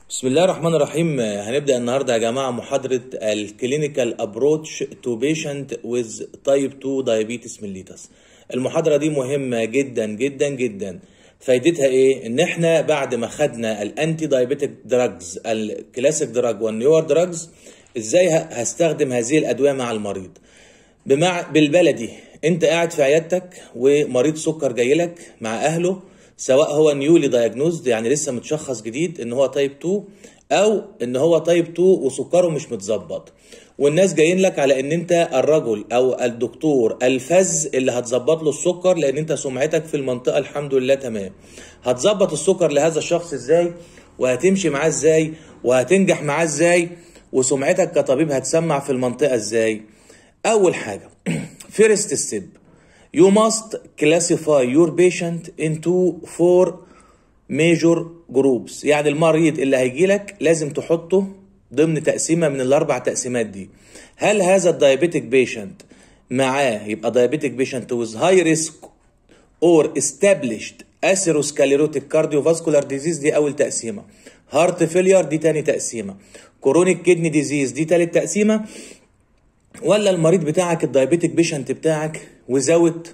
بسم الله الرحمن الرحيم هنبدأ النهاردة يا جماعة محاضرة الكلينيكال ابروتش تو بيشنت ويز تايب 2 diabetes mellitus المحاضرة دي مهمة جدا جدا جدا فايدتها ايه؟ ان احنا بعد ما خدنا الانتي دايابيتك دراجز الكلاسيك دراج والنيور دراجز ازاي هستخدم هذه الادوية مع المريض بمع بالبلدي انت قاعد في عيادتك ومريض سكر جاي لك مع اهله سواء هو نيولي دايجنوزد يعني لسه متشخص جديد ان هو تايب 2 او ان هو تايب 2 وسكره مش متظبط والناس جايين لك على ان انت الرجل او الدكتور الفز اللي هتظبط له السكر لان انت سمعتك في المنطقه الحمد لله تمام هتظبط السكر لهذا الشخص ازاي وهتمشي معاه ازاي وهتنجح معاه ازاي وسمعتك كطبيب هتسمع في المنطقه ازاي اول حاجه فيرست ستيب You must classify your patient into four major groups يعني المريض اللي هيجي لك لازم تحطه ضمن تقسيمة من الأربع تقسيمات دي هل هذا الدايابيتك بيشنت معاه يبقى دايابيتك بيشنت with high risk or established atherosclerotic cardiovascular disease دي أول تقسيمة هارت فيلير دي تاني تقسيمة كورونيك كدني ديزيز دي تالت تقسيمة ولا المريض بتاعك الدايابيتك بيشنت بتاعك وزاوت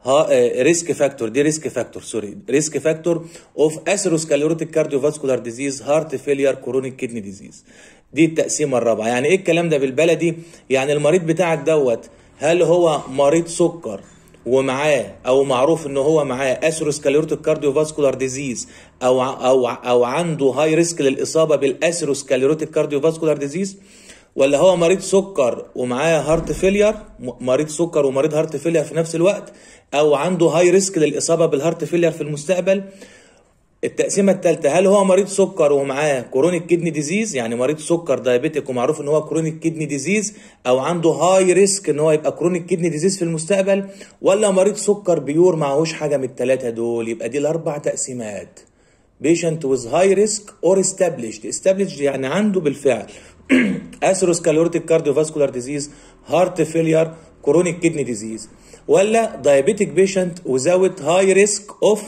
ريسك فاكتور دي ريسك فاكتور سوري ريسك فاكتور اوف اثيروسكليروتيك كارديوفاسكولار ديزيز هارت فيلير كورونيك كدني ديزيز دي التقسيمه الرابعه يعني ايه الكلام ده بالبلدي يعني المريض بتاعك دوت هل هو مريض سكر ومعاه او معروف ان هو معاه اثيروسكليروتيك كارديوفاسكولار ديزيز او او او عنده هاي ريسك للاصابه بالاثيروسكليروتيك كارديوفاسكولار ديزيز ولا هو مريض سكر ومعاه هارت فيلير مريض سكر ومريض هارت فيلير في نفس الوقت او عنده هاي ريسك للاصابه بالهارت فيلير في المستقبل التقسيمه الثالثه هل هو مريض سكر ومعاه كرونيك كدني ديزيز يعني مريض سكر دايابيتيك ومعروف ان هو كرونيك كدني ديزيز او عنده هاي ريسك ان هو يبقى كرونيك كدني ديزيز في المستقبل ولا مريض سكر بيور معهوش حاجه من الثلاثه دول يبقى دي الاربع تقسيمات patient with high risk or established established يعني عنده بالفعل اثيروسكليروتيك كارديوفاسكولار ديزيز هارت فيلير كرونيك كدني ديزيز ولا دايابيتيك بيشنت without هاي ريسك اوف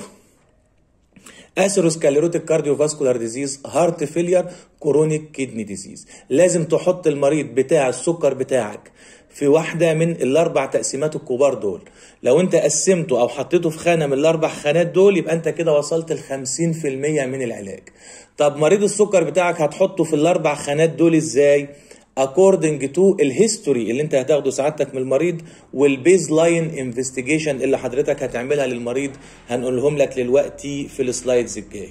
اثيروسكليروتيك كارديوفاسكولار ديزيز هارت فيلير كرونيك كدني ديزيز لازم تحط المريض بتاع السكر بتاعك في واحدة من الأربع تقسيمات الكبار دول لو أنت قسمته أو حطيته في خانة من الأربع خانات دول يبقى أنت كده وصلت ل 50% من العلاج طب مريض السكر بتاعك هتحطه في الأربع خانات دول إزاي؟ according to الهيستوري اللي انت هتاخده سعادتك من المريض والبيز لاين انفستيجيشن اللي حضرتك هتعملها للمريض هنقولهم لك دلوقتي في السلايدز الجاي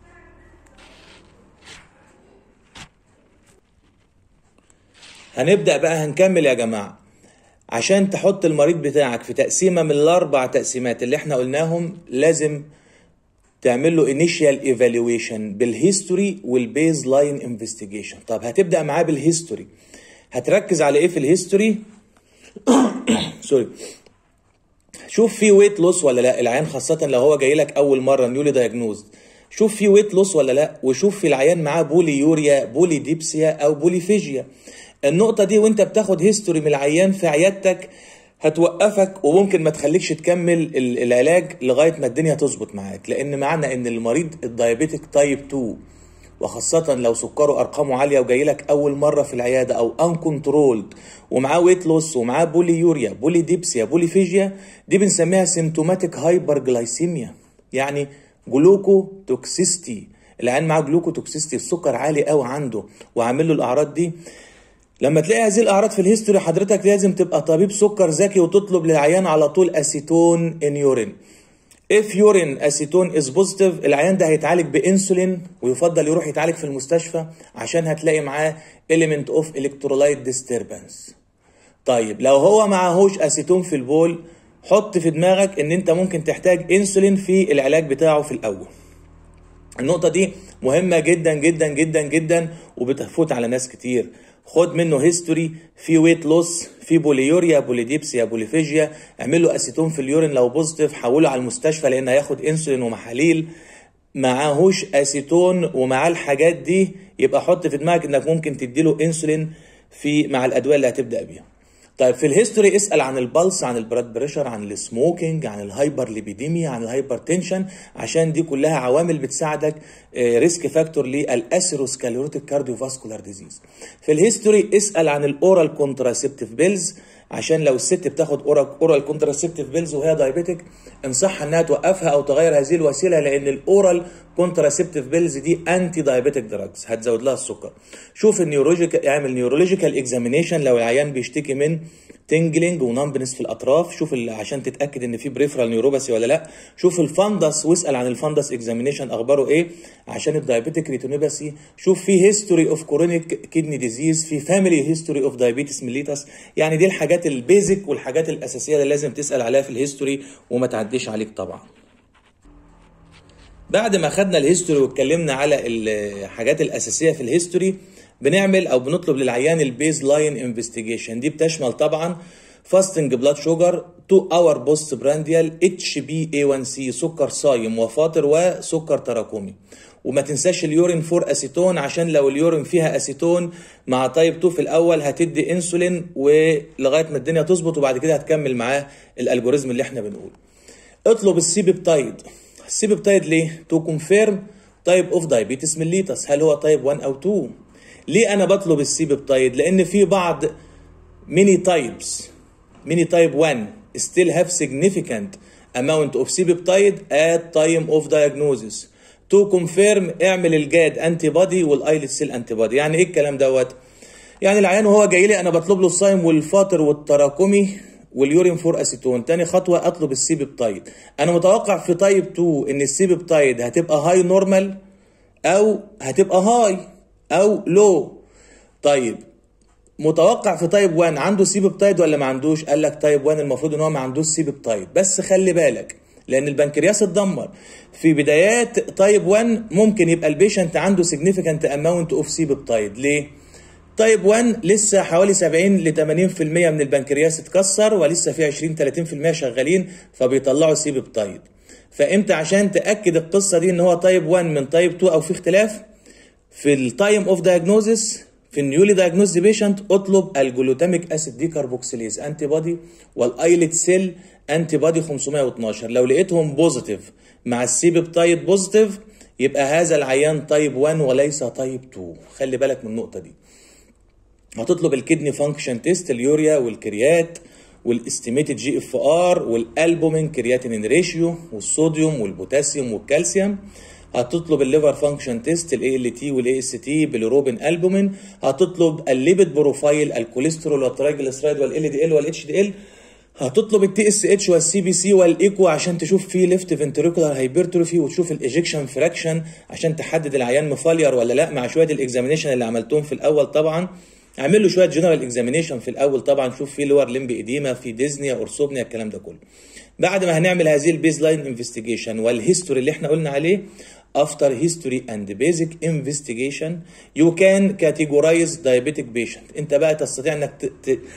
هنبدأ بقى هنكمل يا جماعة عشان تحط المريض بتاعك في تقسيمة من الأربع تقسيمات اللي احنا قلناهم لازم تعمل له انيشال ايفالويشن بالهيستوري والبيز لاين انفستيجيشن طب هتبدا معاه بالهيستوري هتركز على ايه في الهيستوري سوري شوف في ويت لوس ولا لا العيان خاصه لو هو جاي لك اول مره نيولي دايجنوزد شوف في ويت لوس ولا لا وشوف في العيان معاه بولي يوريا بولي ديبسيا او بوليفيجيا النقطه دي وانت بتاخد هيستوري من العيان في عيادتك هتوقفك وممكن ما تخليكش تكمل العلاج لغايه ما الدنيا تظبط معاك لان معنى ان المريض الدايابيتك تايب 2 وخاصة لو سكره أرقامه عالية وجاي لك أول مرة في العيادة أو أن كنترولد ومعاه ويت لوس ومعاه بولي يوريا بولي ديبسيا بولي فيجيا دي بنسميها سيمتوماتيك هايبر جلايسيميا يعني جلوكو توكسيستي العيان معاه جلوكو توكسيستي السكر عالي قوي عنده وعامل له الأعراض دي لما تلاقي هذه الاعراض في الهيستوري حضرتك لازم تبقى طبيب سكر ذكي وتطلب للعيان على طول اسيتون ان يورين if يورين اسيتون از بوزيتيف العيان ده هيتعالج بانسولين ويفضل يروح يتعالج في المستشفى عشان هتلاقي معاه element of electrolyte disturbance طيب لو هو معهوش اسيتون في البول حط في دماغك ان انت ممكن تحتاج انسولين في العلاج بتاعه في الاول النقطة دي مهمة جدا جدا جدا جدا وبتفوت على ناس كتير خد منه هيستوري في ويت لوس في بوليوريا بوليديبسيا بوليفيجيا اعمل له اسيتون في اليورين لو بوزيتيف حوله على المستشفى لان هياخد انسولين ومحاليل معاهوش اسيتون ومعاه الحاجات دي يبقى حط في دماغك انك ممكن تديله انسولين في مع الادويه اللي هتبدا بيها طيب في الهيستوري اسال عن البلس عن البلاد بريشر عن السموكينج عن الهايبر ليبيديميا عن الهايبر تنشن عشان دي كلها عوامل بتساعدك ريسك فاكتور للاسيروسكاليروتيك كارديوفاسكولار ديزيز في الهيستوري اسال عن الاورال كونتراسبتيف بيلز عشان لو الست بتاخد اورال كونتراسبتيف بيلز وهي دايابيتك انصحها انها توقفها او تغير هذه الوسيله لان الاورال كونتراسبتيف بيلز دي انتي دايابيتك دراجز هتزود لها السكر شوف النيورولوجيكال اعمل نيورولوجيكال اكزامينيشن لو العيان بيشتكي من تنجلينج ونمبنس في الاطراف شوف عشان تتاكد ان في بريفرال نيوروباثي ولا لا شوف الفندس واسال عن الفندس اكزامينيشن اخباره ايه عشان الدايابيتك ريتينوباثي شوف في هيستوري اوف كورونيك كيدني ديزيز في فاميلي هيستوري اوف دايابيتس ميليتس يعني دي الحاجات البيزك والحاجات الاساسيه اللي لازم تسال عليها في الهيستوري وما تعديش عليك طبعا بعد ما خدنا الهيستوري واتكلمنا على الحاجات الاساسيه في الهيستوري بنعمل او بنطلب للعيان البيز لاين انفستيجيشن دي بتشمل طبعا فاستنج بلاد شوجر 2 اور بوست برانديال اتش بي اي 1 سي سكر صايم وفاطر وسكر تراكمي وما تنساش اليورين فور اسيتون عشان لو اليورين فيها اسيتون مع تايب 2 في الاول هتدي انسولين ولغايه ما الدنيا تظبط وبعد كده هتكمل معاه الالجوريزم اللي احنا بنقوله اطلب السي بيبتايد السي بيبتايد ليه تو كونفيرم تايب اوف دايابيتس ميليتس هل هو تايب 1 او 2 ليه انا بطلب السي بيبتايد لان في بعض ميني تايبس ميني تايب 1 still have significant amount of C peptide at time of diagnosis to confirm اعمل الجاد انتي بودي والايلت سيل انتي بودي يعني ايه الكلام دوت يعني العيان وهو جاي لي انا بطلب له الصايم والفاطر والتراكمي واليورين فور اسيتون تاني خطوه اطلب السي بيبتايد انا متوقع في تايب 2 ان السي بيبتايد هتبقى هاي نورمال او هتبقى هاي او لو طيب متوقع في تايب 1 عنده سي بيبتايد ولا ما عندوش قال لك تايب 1 المفروض ان هو ما عندوش سي بيبتايد بس خلي بالك لان البنكرياس اتدمر في بدايات تايب 1 ممكن يبقى البيشنت عنده significant amount اوف سي بيبتايد ليه تايب 1 لسه حوالي 70 ل 80% من البنكرياس اتكسر ولسه في 20 30% شغالين فبيطلعوا سي بيبتايد فامتى عشان تاكد القصه دي ان هو تايب 1 من تايب 2 او في اختلاف في التايم اوف دايجنوزس في النيولي دايجنوز بيشنت اطلب الجلوتاميك اسيد دي كاربوكسيليز انتي بودي والايلت سيل انتي بودي 512 لو لقيتهم بوزيتيف مع السي بيبتايد بوزيتيف يبقى هذا العيان تايب 1 وليس تايب 2 خلي بالك من النقطه دي هتطلب الكدني فانكشن تيست اليوريا والكريات والاستيميتد جي اف ار والالبومين كرياتينين ريشيو والصوديوم والبوتاسيوم والكالسيوم هتطلب الليفر فانكشن تيست الاي ال تي والاي اس تي بالروبين البومين هتطلب الليبيد بروفايل الكوليسترول والترايجليسرايد والال دي ال والاتش دي ال هتطلب التي اس اتش والسي بي سي والايكو عشان تشوف فيه ليفت فنتريكولار هايبرتروفي وتشوف الايجكشن فراكشن عشان تحدد العيان مفالير ولا لا مع شويه الاكزامينيشن اللي عملتهم في الاول طبعا اعمل له شويه جنرال اكزامينيشن في الاول طبعا شوف فيه لور لمب اديما في ديزنيا اورسوبنيا الكلام ده كله بعد ما هنعمل هذه البيز لاين انفستيجيشن والهيستوري اللي احنا قلنا عليه after history and basic investigation you can categorize diabetic patient انت بقى تستطيع انك ت... ت...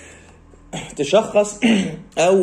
تشخص او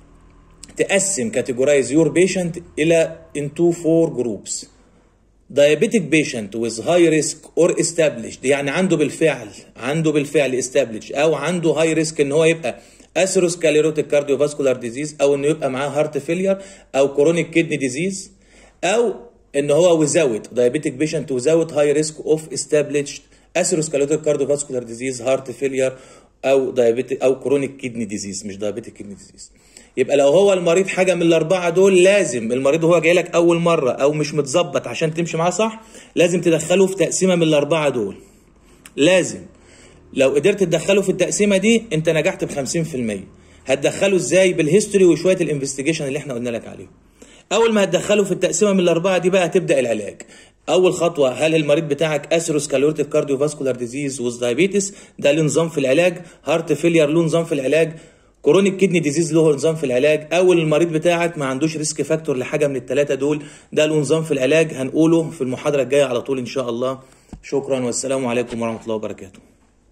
تقسم categorize your patient الى into four groups diabetic patient with high risk or established يعني عنده بالفعل عنده بالفعل established او عنده high risk ان هو يبقى اثيروسكليروتيك كارديوفاسكولار ديزيز او انه يبقى معاه هارت فيلير او كرونيك كدني ديزيز او ان هو without diabetic patient without high risk of established atherosclerotic cardiovascular disease heart failure او diabetic او كرونيك كدني ديزيز مش diabetic كدني ديزيز يبقى لو هو المريض حاجه من الاربعه دول لازم المريض وهو جاي لك اول مره او مش متظبط عشان تمشي معاه صح لازم تدخله في تقسيمه من الاربعه دول لازم لو قدرت تدخله في التقسيمه دي انت نجحت ب 50% هتدخله ازاي بالهيستوري وشويه الانفستيجيشن اللي احنا قلنا لك عليه اول ما هتدخله في التقسيمه من الاربعه دي بقى هتبدا العلاج اول خطوه هل المريض بتاعك اثيروسكليروتيك كارديوفاسكولار ديزيز وز دايابيتس ده له نظام في العلاج هارت فيلير له نظام في العلاج كرونيك كدني ديزيز له نظام في العلاج اول المريض بتاعك ما عندوش ريسك فاكتور لحاجه من الثلاثه دول ده له نظام في العلاج هنقوله في المحاضره الجايه على طول ان شاء الله شكرا والسلام عليكم ورحمه الله وبركاته